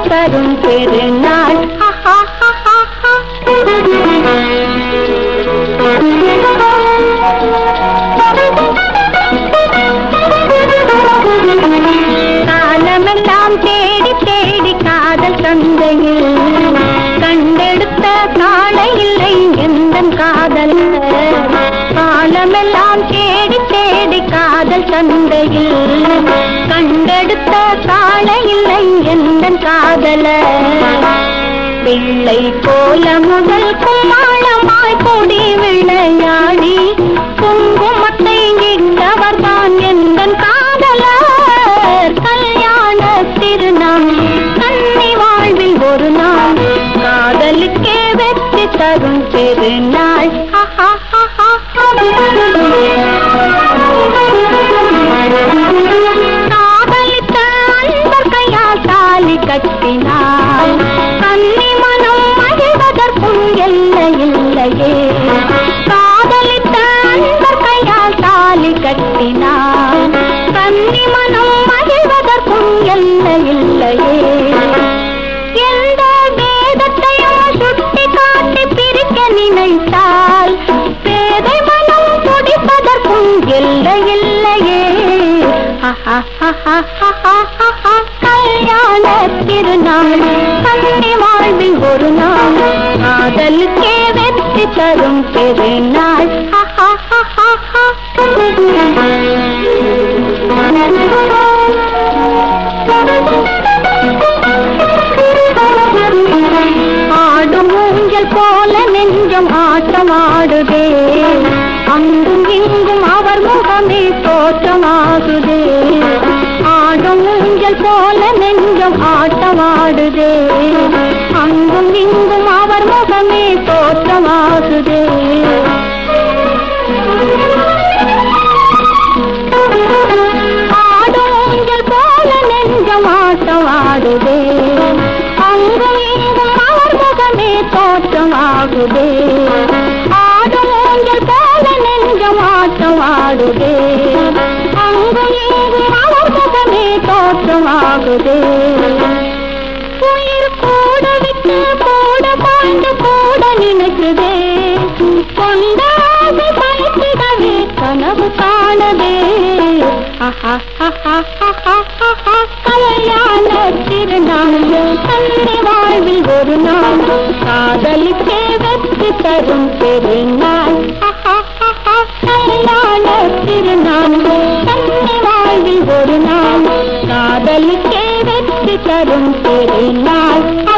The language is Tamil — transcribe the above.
தரும் பெருநாள் காலமெல்லாம் தேடி தேடி காதல் சந்தையில் கண்டெடுத்த காலை இல்லை எந்த காதல் காலமெல்லாம் தேடி தேடி காதல் சந்தையில் கண்டெடுத்த காலை இல்லை எந்த காதல பிள்ளை போல முதல் குமாளமாய் கொடி விளையாடி குங்குமத்தை இட்டவர் தான் எந்த காதலர் கல்யாண திருநாள் கண்ணி வாழ்வில் ஒரு நாள் காதலுக்கே வெற்றி தரும் பெருநாள் காதலித்த அன்பர் கையால் தாலி கட்டினாள் கன்னி மனம் மகிழ்வதற்கும் எல்லை இல்லையே காதலித்த அன்பர் கையால் தாலி கட்டினாள் கன்னி மனம் மகிழ்வதற்கும் எல்லை இல்லையே எந்த வேதத்தையும் சுட்டி காட்டி பிரிக்க நினைத்தால் பேதை மனம் துடிப்பதற்கும் எல்லை இல்லையே கல்யாண திருநாள் கண்ணி வாழ்வில் ஒரு நாள் காதலுக்கே வெற்றி தரும் பெருநாள் ஆடும் ஊஞ்சல் போல நெஞ்சம் ஆட்டம் ஆடுதே அங்கும் இங்கும் அவர் முகமே தோற்றமாகுதே ஆடும் ஊஞ்சல் போல நெஞ்சம் ஆட்டம் ஆடுதே அங்கும் இங்கும் அவர் முகமே தோற்றமாகுதே ஆடும் ஊஞ்சல் போல நெஞ்சம் ஆட்டம் ஆடுதே அங்கும் இங்கும் அவர் முகமே தோற்றமாகுதே ஆடும் ஊஞ்சல் போல நெஞ்சம் ஆட்டம் ஆடுதே அங்கும் இங்கும் அவர் முகமே தோற்றமாகுதே உயிர் கூட விட்டு கூட பாய்ந்து கூட நினைக்குதே கொண்டாது பழித்திடவே கனவு காணவே கல்யாண திருநாள் தந்தை வாழ்வில் ஒரு நாள் காதலிக்கே வெற்றி தரும் பெருநாள் கல்யாண திருநாள் தந்தை வாழ்வில் ஒரு நாள் காதலிக்கே வெற்றி தரும் பெருநாள்